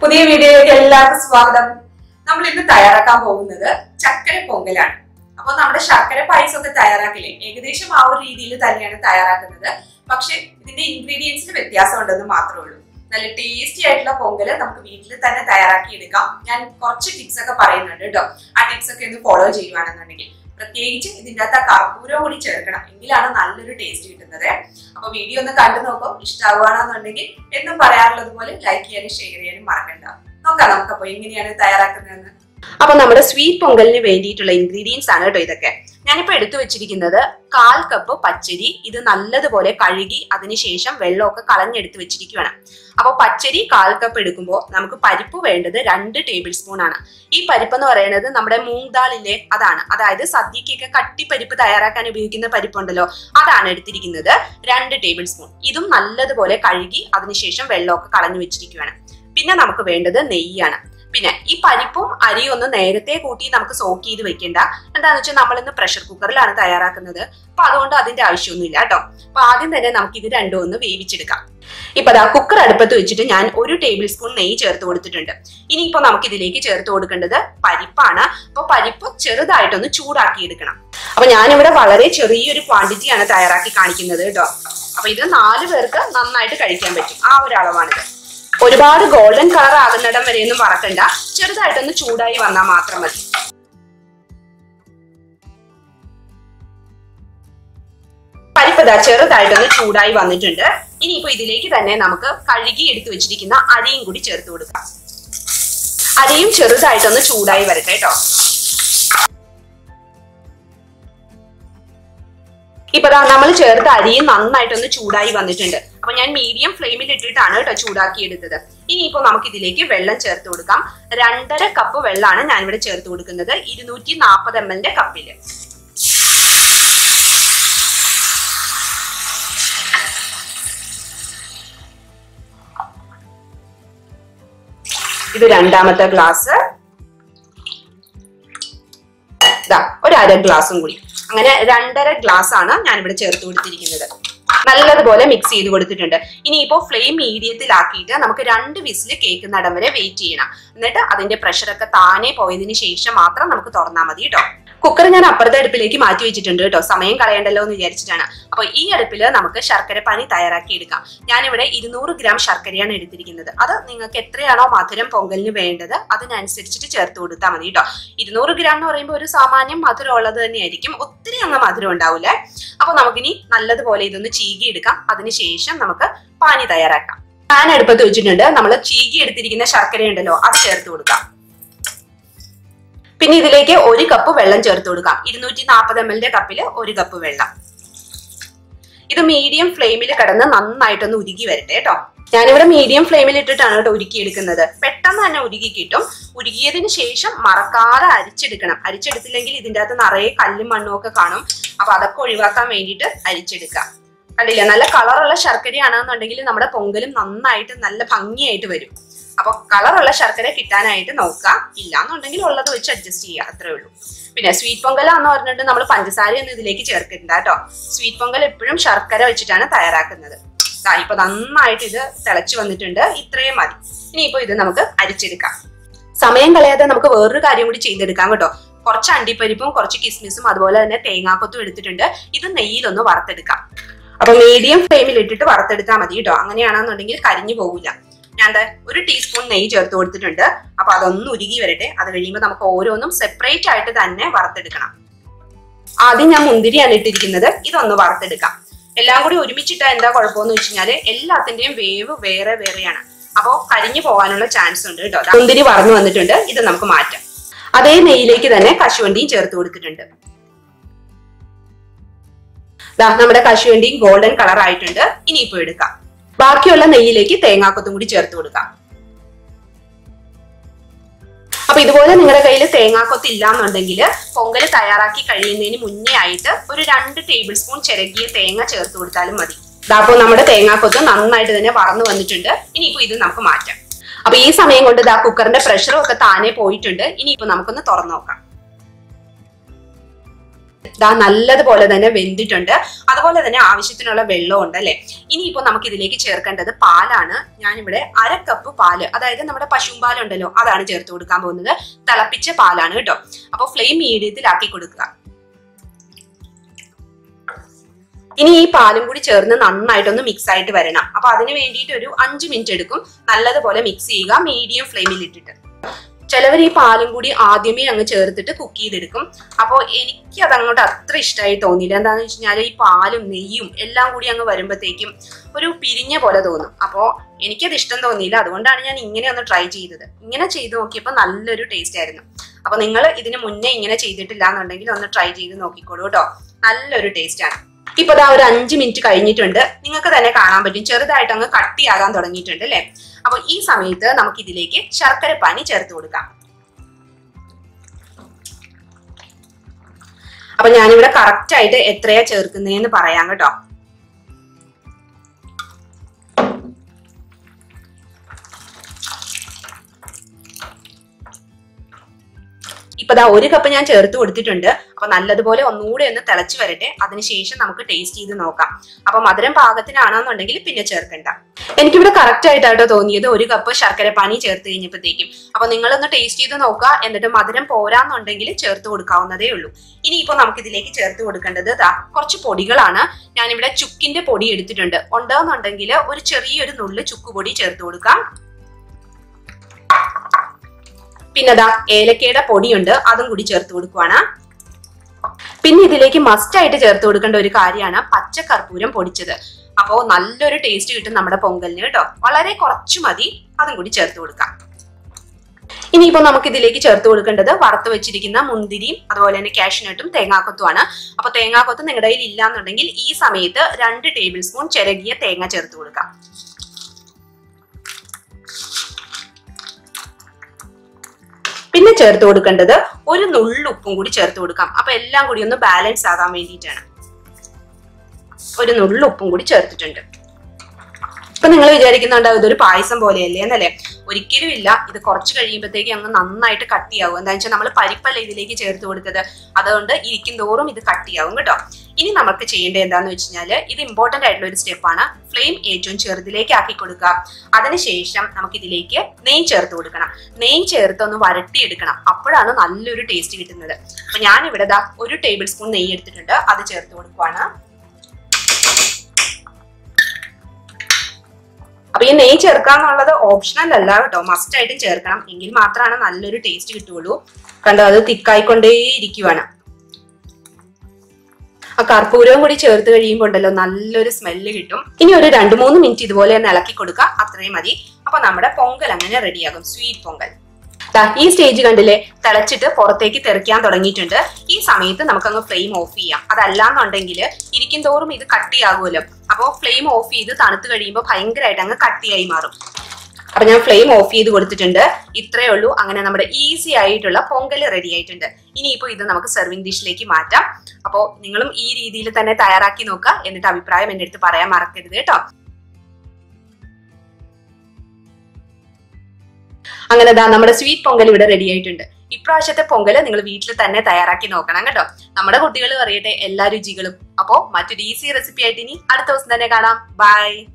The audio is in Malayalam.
പുതിയ വീഡിയോയിലേക്ക് എല്ലാവർക്കും സ്വാഗതം നമ്മൾ ഇന്ന് തയ്യാറാക്കാൻ പോകുന്നത് ചക്കര പൊങ്കലാണ് അപ്പൊ നമ്മുടെ ശർക്കര പായസം ഒക്കെ തയ്യാറാക്കില്ലേ ഏകദേശം ആ ഒരു രീതിയിൽ തന്നെയാണ് തയ്യാറാക്കുന്നത് പക്ഷെ ഇതിന്റെ ഇൻഗ്രീഡിയൻസിന് വ്യത്യാസം ഉണ്ടെന്ന് മാത്രമേ ഉള്ളൂ നല്ല ടേസ്റ്റി ആയിട്ടുള്ള പൊങ്കല് നമുക്ക് വീട്ടിൽ തന്നെ തയ്യാറാക്കി എടുക്കാം ഞാൻ കുറച്ച് ടിപ്സ് ഒക്കെ പറയുന്നുണ്ട് കേട്ടോ ആ ടിപ്സ് ഒക്കെ ഒന്ന് ഫോളോ ചെയ്യുവാണെന്നുണ്ടെങ്കിൽ പ്രത്യേകിച്ച് ഇതിൻ്റെ അകത്ത് ആ കർപ്പൂരം കൂടി ചേർക്കണം എങ്കിലാണ് നല്ലൊരു ടേസ്റ്റ് കിട്ടുന്നത് അപ്പൊ വീഡിയോ ഒന്ന് കണ്ടു നോക്കും ഇഷ്ടമാവുകയാണെന്നുണ്ടെങ്കിൽ എന്നും പറയാറുള്ളത് പോലെ ലൈക്ക് ചെയ്യാനും ഷെയർ ചെയ്യാനും മറക്കണ്ട നോക്കാം നമുക്കപ്പോ എങ്ങനെയാണ് തയ്യാറാക്കുന്നതെന്ന് അപ്പൊ നമ്മുടെ സ്വീറ്റ് പൊങ്കലിന് വേണ്ടിയിട്ടുള്ള ഇൻഗ്രീഡിയൻസ് ആണ് കേട്ടോ ഇതൊക്കെ ഞാനിപ്പോ എടുത്തു വെച്ചിരിക്കുന്നത് കാൽ കപ്പ് പച്ചരി ഇത് നല്ലതുപോലെ കഴുകി അതിനുശേഷം വെള്ളമൊക്കെ കളഞ്ഞെടുത്ത് വെച്ചിരിക്കുകയാണ് അപ്പോൾ പച്ചരി കാൽ കപ്പ് എടുക്കുമ്പോൾ നമുക്ക് പരിപ്പ് വേണ്ടത് രണ്ട് ടേബിൾ സ്പൂൺ ആണ് ഈ പരിപ്പ് എന്ന് പറയുന്നത് നമ്മുടെ മൂങ് ദാലില്ലേ അതാണ് അതായത് സദ്യക്കൊക്കെ കട്ടിപ്പരിപ്പ് തയ്യാറാക്കാൻ ഉപയോഗിക്കുന്ന പരിപ്പുണ്ടല്ലോ അതാണ് എടുത്തിരിക്കുന്നത് രണ്ട് ടേബിൾ സ്പൂൺ ഇതും നല്ലതുപോലെ കഴുകി അതിനുശേഷം വെള്ളമൊക്കെ കളഞ്ഞു വെച്ചിരിക്കുകയാണ് പിന്നെ നമുക്ക് വേണ്ടത് നെയ്യാണ് പിന്നെ ഈ പരിപ്പും അരിയും ഒന്ന് നേരത്തെ കൂട്ടി നമുക്ക് സോക്ക് ചെയ്ത് വെക്കേണ്ട എന്താന്ന് വെച്ചാൽ നമ്മൾ ഇന്ന് പ്രഷർ കുക്കറിലാണ് തയ്യാറാക്കുന്നത് അപ്പൊ അതുകൊണ്ട് അതിന്റെ ആവശ്യമൊന്നുമില്ല കേട്ടോ അപ്പൊ ആദ്യം തന്നെ നമുക്ക് ഇത് രണ്ടും ഒന്ന് വേവിച്ചെടുക്കാം ഇപ്പൊ ദാ കുക്കർ അടുപ്പത്ത് വെച്ചിട്ട് ഞാൻ ഒരു ടേബിൾ സ്പൂൺ നെയ്യ് ചേർത്ത് കൊടുത്തിട്ടുണ്ട് ഇനിയിപ്പോ നമുക്ക് ഇതിലേക്ക് ചേർത്ത് കൊടുക്കേണ്ടത് പരിപ്പാണ് അപ്പൊ പരിപ്പ് ചെറുതായിട്ടൊന്ന് ചൂടാക്കി എടുക്കണം അപ്പൊ ഞാനിവിടെ വളരെ ചെറിയൊരു ക്വാണ്ടിറ്റിയാണ് തയ്യാറാക്കി കാണിക്കുന്നത് കേട്ടോ അപ്പൊ ഇത് നാല് പേർക്ക് നന്നായിട്ട് കഴിക്കാൻ പറ്റും ആ ഒരു അളവാണിത് ഒരുപാട് ഗോൾഡൻ കളർ ആകുന്നിടം വരെ ഒന്നും വറക്കണ്ട ചെറുതായിട്ടൊന്ന് ചൂടായി വന്നാൽ മാത്രം മതി പരിപ്പ് ദാ ചെറുതായിട്ടൊന്ന് ചൂടായി വന്നിട്ടുണ്ട് ഇനിയിപ്പോ ഇതിലേക്ക് തന്നെ നമുക്ക് കഴുകി എടുത്തു വെച്ചിരിക്കുന്ന അരിയും കൂടി ചേർത്ത് കൊടുക്കാം അരിയും ചെറുതായിട്ടൊന്ന് ചൂടായി വരട്ടെ കേട്ടോ ഇപ്പൊ നമ്മൾ ചേർത്ത അരിയും നന്നായിട്ടൊന്ന് ചൂടായി വന്നിട്ടുണ്ട് അപ്പൊ ഞാൻ മീഡിയം ഫ്ലെയിമിൽ ഇട്ടിട്ടാണ് കേട്ടോ ചൂടാക്കി എടുത്തത് ഇനിയിപ്പോ നമുക്ക് ഇതിലേക്ക് വെള്ളം ചേർത്ത് കൊടുക്കാം രണ്ടര കപ്പ് വെള്ളമാണ് ഞാൻ ഇവിടെ ചേർത്ത് കൊടുക്കുന്നത് ഇരുന്നൂറ്റി നാൽപ്പത് എം എല്ലിന്റെ കപ്പില് ഇത് രണ്ടാമത്തെ ഗ്ലാസ് ഇതാ ഒരു അര ഗ്ലാസും കൂടി അങ്ങനെ രണ്ടര ഗ്ലാസ് ആണ് ഞാൻ ഇവിടെ ചേർത്ത് കൊടുത്തിരിക്കുന്നത് നല്ലതുപോലെ മിക്സ് ചെയ്ത് കൊടുത്തിട്ടുണ്ട് ഇനിയിപ്പോ ഫ്ലെയിം മീഡിയത്തിലാക്കിയിട്ട് നമുക്ക് രണ്ട് വിസിൽ കേൾക്കുന്നിടം വരെ വെയിറ്റ് ചെയ്യണം എന്നിട്ട് അതിന്റെ പ്രഷറൊക്കെ താനെ പോയതിന് ശേഷം മാത്രം നമുക്ക് തുറന്നാൽ മതി കേട്ടോ കുക്കർ ഞാൻ അപ്പുറത്തെ അടുപ്പിലേക്ക് മാറ്റി വെച്ചിട്ടുണ്ട് കേട്ടോ സമയം കളയണ്ടല്ലോ എന്ന് വിചാരിച്ചിട്ടാണ് അപ്പൊ ഈ അടുപ്പിൽ നമുക്ക് ശർക്കര പാനി തയ്യാറാക്കി എടുക്കാം ഞാനിവിടെ ഇരുന്നൂറ് ഗ്രാം ശർക്കരയാണ് എടുത്തിരിക്കുന്നത് അത് നിങ്ങൾക്ക് എത്രയാണോ മധുരം പൊങ്കലിന് വേണ്ടത് അതിനനുസരിച്ചിട്ട് ചേർത്ത് കൊടുത്താൽ മതി കേട്ടോ ഇരുന്നൂറ് ഗ്രാം എന്ന് പറയുമ്പോൾ ഒരു സാമാന്യം മധുരം ഉള്ളത് തന്നെയായിരിക്കും ഒത്തിരി അങ്ങ് മധുരം ഉണ്ടാവില്ലേ അപ്പൊ നമുക്കിനി നല്ലതുപോലെ ഇതൊന്ന് ചീകി എടുക്കാം അതിനുശേഷം നമുക്ക് പാനി തയ്യാറാക്കാം പാൻ അടുപ്പത്ത് വെച്ചിട്ടുണ്ട് നമ്മൾ ചീകി എടുത്തിരിക്കുന്ന ശർക്കര ഉണ്ടല്ലോ അത് ചേർത്ത് കൊടുക്കാം പിന്നെ ഇതിലേക്ക് ഒരു കപ്പ് വെള്ളം ചേർത്ത് കൊടുക്കാം ഇരുന്നൂറ്റി നാൽപ്പത് എം എല്ലിന്റെ കപ്പിൽ ഒരു കപ്പ് വെള്ളം ഇത് മീഡിയം ഫ്ലെയിമിൽ കിടന്ന് നന്നായിട്ടൊന്ന് ഉരുകി വരട്ടെ കേട്ടോ ഞാനിവിടെ മീഡിയം ഫ്ലെയിമിൽ ഇട്ടിട്ടാണ് കേട്ടോ ഉരുക്കി എടുക്കുന്നത് പെട്ടെന്ന് തന്നെ ഉരുകി കിട്ടും ഉരുകിയതിന് ശേഷം മറക്കാതെ അരിച്ചെടുക്കണം അരിച്ചെടുത്തില്ലെങ്കിൽ ഇതിൻ്റെ അകത്ത് നിറയെ കല്ലും മണ്ണും ഒക്കെ കാണും അപ്പൊ അതൊക്കെ ഒഴിവാക്കാൻ വേണ്ടിയിട്ട് അരിച്ചെടുക്കാം കണ്ടില്ല നല്ല കളറുള്ള ശർക്കരയാണെന്നുണ്ടെങ്കിൽ നമ്മുടെ പൊങ്കലും നന്നായിട്ട് നല്ല ഭംഗിയായിട്ട് വരും അപ്പൊ കളറുള്ള ശർക്കര കിട്ടാനായിട്ട് നോക്കുക ഇല്ലാന്നുണ്ടെങ്കിൽ ഉള്ളത് വെച്ച് അഡ്ജസ്റ്റ് ചെയ്യുക അത്രേ ഉള്ളൂ പിന്നെ സ്വീറ്റ് പൊങ്കലാന്ന് പറഞ്ഞിട്ട് നമ്മൾ പഞ്ചസാര ഒന്നും ഇതിലേക്ക് ചേർക്കരുത് കേട്ടോ സ്വീറ്റ് പൊങ്കൽ എപ്പോഴും ശർക്കര വെച്ചിട്ടാണ് തയ്യാറാക്കുന്നത് ദാ ഇപ്പൊ നന്നായിട്ട് ഇത് തിളച്ചു വന്നിട്ടുണ്ട് ഇത്രയും മതി ഇനിയിപ്പോ ഇത് നമുക്ക് അരിച്ചെടുക്കാം സമയം കളയാതെ നമുക്ക് വേറൊരു കാര്യം കൂടി ചെയ്തെടുക്കാം കേട്ടോ കുറച്ച് അണ്ടിപ്പരിപ്പും കുറച്ച് കിസ്മിസും അതുപോലെ തന്നെ തേങ്ങാക്കൊത്തും എടുത്തിട്ടുണ്ട് ഇത് നെയ്യിലൊന്ന് വറുത്തെടുക്കാം അപ്പൊ മീഡിയം ഫ്ലെയിമിൽ ഇട്ടിട്ട് വറുത്തെടുത്താൽ മതി കേട്ടോ അങ്ങനെയാണെന്നുണ്ടെങ്കിൽ കരിഞ്ഞു പോകില്ല ഞാൻ ദേ ഒരു ടീസ്പൂൺ നെയ്യ് ചേർത്ത് കൊടുത്തിട്ടുണ്ട് അപ്പൊ അതൊന്ന് ഉരുകി വരട്ടെ അത് കഴിയുമ്പോൾ നമുക്ക് ഓരോന്നും സെപ്പറേറ്റ് ആയിട്ട് തന്നെ വറുത്തെടുക്കണം ആദ്യം ഞാൻ മുന്തിരിയാണ് ഇട്ടിരിക്കുന്നത് ഇതൊന്ന് വറുത്തെടുക്കാം എല്ലാം കൂടി ഒരുമിച്ചിട്ടാ എന്താ കുഴപ്പമെന്ന് വെച്ച് കഴിഞ്ഞാല് എല്ലാത്തിന്റെയും വേവ് വേറെ വേറെയാണ് അപ്പോ കരിഞ്ഞു പോകാനുള്ള ചാൻസ് ഉണ്ട് കേട്ടോ ദാ മുന്തിരി വറന്നു വന്നിട്ടുണ്ട് ഇത് നമുക്ക് മാറ്റാം അതേ നെയ്യിലേക്ക് തന്നെ കശുവണ്ടിയും ചേർത്ത് കൊടുത്തിട്ടുണ്ട് ദാ നമ്മുടെ കശുവണ്ടിയും ഗോൾഡൻ കളർ ആയിട്ടുണ്ട് ഇനിയിപ്പോ എടുക്കാം ബാക്കിയുള്ള നെയ്യിലേക്ക് തേങ്ങാക്കൊത്തും കൂടി ചേർത്ത് കൊടുക്കാം അപ്പൊ ഇതുപോലെ നിങ്ങളുടെ കയ്യിൽ തേങ്ങാക്കൊത്ത് ഇല്ലാന്നുണ്ടെങ്കിൽ പൊങ്കൽ തയ്യാറാക്കി കഴിയുന്നതിന് മുന്നേ ആയിട്ട് ഒരു രണ്ട് ടേബിൾ സ്പൂൺ ചിരകിയ തേങ്ങ ചേർത്ത് കൊടുത്താലും മതി ഇതാപ്പോ നമ്മുടെ തേങ്ങാക്കൊത്ത് നന്നായിട്ട് തന്നെ വറന്നു വന്നിട്ടുണ്ട് ഇനിയിപ്പോ ഇത് നമുക്ക് മാറ്റാം അപ്പൊ ഈ സമയം കൊണ്ട് ഇതാ കുക്കറിന്റെ പ്രഷറും ഒക്കെ താനെ പോയിട്ടുണ്ട് ഇനിയിപ്പോ നമുക്കൊന്ന് തുറന്നു നോക്കാം ദാ നല്ലതുപോലെ തന്നെ വെന്തിട്ടുണ്ട് അതുപോലെ തന്നെ ആവശ്യത്തിനുള്ള വെള്ളവും ഉണ്ട് അല്ലെ ഇനിയിപ്പോ നമുക്ക് ഇതിലേക്ക് ചേർക്കേണ്ടത് പാലാണ് ഞാനിവിടെ അര കപ്പ് പാല് അതായത് നമ്മുടെ പശുമ്പാലുണ്ടല്ലോ അതാണ് ചേർത്ത് കൊടുക്കാൻ പോകുന്നത് തിളപ്പിച്ച പാലാണ് കേട്ടോ അപ്പൊ ഫ്ലെയിം മീഡിയത്തിലാക്കി കൊടുക്കുക ഇനി ഈ പാലും കൂടി ചേർന്ന് നന്നായിട്ടൊന്ന് മിക്സ് ആയിട്ട് വരണം അപ്പൊ അതിന് വേണ്ടിയിട്ട് ഒരു അഞ്ച് മിനിറ്റ് എടുക്കും നല്ലതുപോലെ മിക്സ് ചെയ്യുക മീഡിയം ഫ്ലെയിമിൽ ഇട്ടിട്ട് ചിലവർ ഈ പാലും കൂടി ആദ്യമേ അങ്ങ് ചേർത്തിട്ട് കുക്ക് ചെയ്തെടുക്കും അപ്പോൾ എനിക്ക് അതങ്ങോട്ട് അത്ര ഇഷ്ടമായി തോന്നിയില്ല എന്താന്ന് വെച്ച് കഴിഞ്ഞാൽ ഈ പാലും നെയ്യും എല്ലാം കൂടി അങ്ങ് വരുമ്പോഴത്തേക്കും ഒരു പിരിഞ്ഞ പോലെ തോന്നും അപ്പോൾ എനിക്കത് ഇഷ്ടം തോന്നിയില്ല അതുകൊണ്ടാണ് ഞാൻ ഇങ്ങനെ ഒന്ന് ട്രൈ ചെയ്തത് ഇങ്ങനെ ചെയ്ത് നോക്കിയപ്പോൾ നല്ലൊരു ടേസ്റ്റ് ആയിരുന്നു അപ്പൊ നിങ്ങൾ ഇതിന് മുന്നേ ഇങ്ങനെ ചെയ്തിട്ടില്ല എന്നുണ്ടെങ്കിൽ ഒന്ന് ട്രൈ ചെയ്ത് നോക്കിക്കോളൂ കേട്ടോ നല്ലൊരു ടേസ്റ്റ് ആണ് ഇപ്പൊ ദാ ഒരു അഞ്ച് മിനിറ്റ് കഴിഞ്ഞിട്ടുണ്ട് നിങ്ങൾക്ക് തന്നെ കാണാൻ പറ്റും ചെറുതായിട്ട് അങ്ങ് കട്ടിയാകാൻ തുടങ്ങിയിട്ടുണ്ട് അല്ലെ അപ്പൊ ഈ സമയത്ത് നമുക്ക് ഇതിലേക്ക് ശർക്കര പാനി ചേർത്ത് കൊടുക്കാം അപ്പൊ ഞാനിവിടെ കറക്റ്റ് ആയിട്ട് എത്രയാ ചേർക്കുന്നതെന്ന് പറയാം കേട്ടോ ഇപ്പൊ ദാ ഒരു കപ്പ് ഞാൻ ചേർത്ത് കൊടുത്തിട്ടുണ്ട് അപ്പൊ നല്ലതുപോലെ ഒന്നുകൂടെ ഒന്ന് തിളച്ചു വരട്ടെ അതിനുശേഷം നമുക്ക് ടേസ്റ്റ് ചെയ്ത് നോക്കാം അപ്പൊ മധുരം പാകത്തിനാണെന്നുണ്ടെങ്കിൽ പിന്നെ ചേർക്കണ്ട എനിക്കിവിടെ കറക്റ്റ് ആയിട്ടാട്ടോ തോന്നിയത് ഒരു കപ്പ് ശർക്കര പാനി ചേർത്ത് കഴിഞ്ഞപ്പോഴത്തേക്കും അപ്പൊ നിങ്ങളൊന്ന് ടേസ്റ്റ് ചെയ്ത് നോക്കുക എന്നിട്ട് മധുരം പോരാന്നുണ്ടെങ്കിൽ ചേർത്ത് കൊടുക്കാവുന്നതേ ഉള്ളൂ ഇനിയിപ്പോ നമുക്ക് ഇതിലേക്ക് ചേർത്ത് കൊടുക്കേണ്ടത് ദാ കുറച്ച് പൊടികളാണ് ഞാനിവിടെ ചുക്കിന്റെ പൊടി എടുത്തിട്ടുണ്ട് ഉണ്ടോന്നുണ്ടെങ്കിൽ ഒരു ചെറിയൊരു നുള്ള് ചുക്ക് പൊടി ചേർത്ത് കൊടുക്കാം പിന്നെ ദാ ഏലക്കയുടെ പൊടിയുണ്ട് അതും കൂടി ചേർത്ത് കൊടുക്കുവാണ് പിന്നെ ഇതിലേക്ക് മസ്റ്റ് ആയിട്ട് ചേർത്ത് കൊടുക്കേണ്ട ഒരു കാര്യമാണ് പച്ചക്കർപ്പൂരം പൊടിച്ചത് അപ്പോ നല്ലൊരു ടേസ്റ്റ് കിട്ടും നമ്മുടെ പൊങ്കലിന് കേട്ടോ വളരെ കുറച്ചു മതി അതും കൂടി ചേർത്ത് കൊടുക്കാം ഇനിയിപ്പോ നമുക്ക് ഇതിലേക്ക് ചേർത്ത് കൊടുക്കേണ്ടത് വറുത്ത് വെച്ചിരിക്കുന്ന മുന്തിരിയും അതുപോലെ തന്നെ കാഷ്നട്ടും തേങ്ങാക്കൊത്തുമാണ് അപ്പൊ തേങ്ങാക്കൊത്ത് നിങ്ങളുടെ കയ്യിൽ ഇല്ലാന്നുണ്ടെങ്കിൽ ഈ സമയത്ത് രണ്ട് ടേബിൾ സ്പൂൺ ചിരകിയ തേങ്ങ ചേർത്ത് കൊടുക്കാം പിന്നെ ചേർത്ത് കൊടുക്കേണ്ടത് ഒരു നുള്ളുപ്പും കൂടി ചേർത്ത് കൊടുക്കാം അപ്പൊ എല്ലാം കൂടി ഒന്ന് ബാലൻസ് ആകാൻ വേണ്ടിയിട്ടാണ് ഒരു നുള്ളുപ്പും കൂടി ചേർത്തിട്ടുണ്ട് ഇപ്പൊ നിങ്ങൾ വിചാരിക്കുന്നുണ്ടാവും ഇതൊരു പായസം പോലെയല്ലേ എന്നല്ലേ ഒരിക്കലും ഇല്ല ഇത് കുറച്ച് കഴിയുമ്പോഴത്തേക്ക് അങ്ങ് നന്നായിട്ട് കട്ടിയാവും എന്താ വെച്ചാൽ നമ്മൾ പരിപ്പല്ല ഇതിലേക്ക് ചേർത്ത് കൊടുത്തത് അതുകൊണ്ട് ഇരിക്കും തോറും ഇത് കട്ടിയാവും കേട്ടോ ഇനി നമുക്ക് ചെയ്യേണ്ടത് എന്താന്ന് വെച്ച് കഴിഞ്ഞാല് ഇത് ഇമ്പോർട്ടന്റ് ആയിട്ടുള്ള ഒരു സ്റ്റെപ്പാണ് ഫ്ലെയിം ഏറ്റവും ചെറുതിലേക്ക് ആക്കി കൊടുക്കുക അതിനുശേഷം നമുക്ക് ഇതിലേക്ക് നെയ്യ് ചേർത്ത് കൊടുക്കണം നെയ്യ് ചേർത്ത് ഒന്ന് വരട്ടിയെടുക്കണം അപ്പോഴാണ് നല്ലൊരു ടേസ്റ്റ് കിട്ടുന്നത് അപ്പൊ ഞാൻ ഇവിടെ ദാ ഒരു ടേബിൾ സ്പൂൺ നെയ്യ് എടുത്തിട്ടുണ്ട് അത് ചേർത്ത് കൊടുക്കുവാണ് അപ്പൊ ഈ നെയ്യ് ചേർക്കാന്നുള്ളത് ഓപ്ഷണൽ അല്ല കേട്ടോ മസ്റ്റ് ആയിട്ടും ചേർക്കണം എങ്കിൽ മാത്രമാണ് നല്ലൊരു ടേസ്റ്റ് കിട്ടുള്ളൂ കണ്ടോ അത് തിക്കായിക്കൊണ്ടേ ഇരിക്കുവാണ് ആ കർപ്പൂരവും കൂടി ചേർത്ത് കഴിയുമ്പോൾ ഉണ്ടല്ലോ നല്ലൊരു സ്മെല്ല് കിട്ടും ഇനി ഒരു രണ്ട് മൂന്ന് മിനിറ്റ് ഇതുപോലെ ഒന്ന് ഇളക്കി കൊടുക്കുക അത്രയും മതി അപ്പൊ നമ്മുടെ പൊങ്കൽ അങ്ങനെ റെഡിയാകും സ്വീറ്റ് പൊങ്കൽ ദാ ഈ സ്റ്റേജ് കണ്ടില്ലേ തിളച്ചിട്ട് പുറത്തേക്ക് തെറിക്കാൻ തുടങ്ങിയിട്ടുണ്ട് ഈ സമയത്ത് നമുക്കങ്ങ് ഫ്ലെയിം ഓഫ് ചെയ്യാം അതല്ലാന്നുണ്ടെങ്കിൽ ഇരിക്കും തോറും ഇത് കട്ടിയാകുമല്ലോ അപ്പോൾ ഫ്ലെയിം ഓഫ് ചെയ്ത് തണുത്ത് കഴിയുമ്പോൾ ഭയങ്കരമായിട്ട് അങ്ങ് കട്ടിയായി മാറും അപ്പൊ ഞാൻ ഫ്ലെയിം ഓഫ് ചെയ്ത് കൊടുത്തിട്ടുണ്ട് ഇത്രയേ ഉള്ളൂ അങ്ങനെ നമ്മുടെ ഈസി ആയിട്ടുള്ള പൊങ്കൽ റെഡി ആയിട്ടുണ്ട് ഇനിയിപ്പോ ഇത് നമുക്ക് സെർവിംഗ് ഡിഷിലേക്ക് മാറ്റാം അപ്പോൾ നിങ്ങളും ഈ രീതിയിൽ തന്നെ തയ്യാറാക്കി നോക്കുക എന്നിട്ട് അഭിപ്രായം എൻ്റെ അടുത്ത് പറയാൻ മറക്കരുത് കേട്ടോ അങ്ങനെ ദാ നമ്മുടെ സ്വീറ്റ് പൊങ്കൽ ഇവിടെ റെഡി ആയിട്ടുണ്ട് ഇപ്രാവശ്യത്തെ പൊങ്കൽ നിങ്ങൾ വീട്ടിൽ തന്നെ തയ്യാറാക്കി നോക്കണം കേട്ടോ നമ്മുടെ കുട്ടികൾ അറിയട്ടെ എല്ലാ രുചികളും അപ്പോ മറ്റൊരു ഈസി റെസിപ്പി ആയിട്ട് ഇനി അടുത്ത ദിവസം തന്നെ കാണാം ബൈ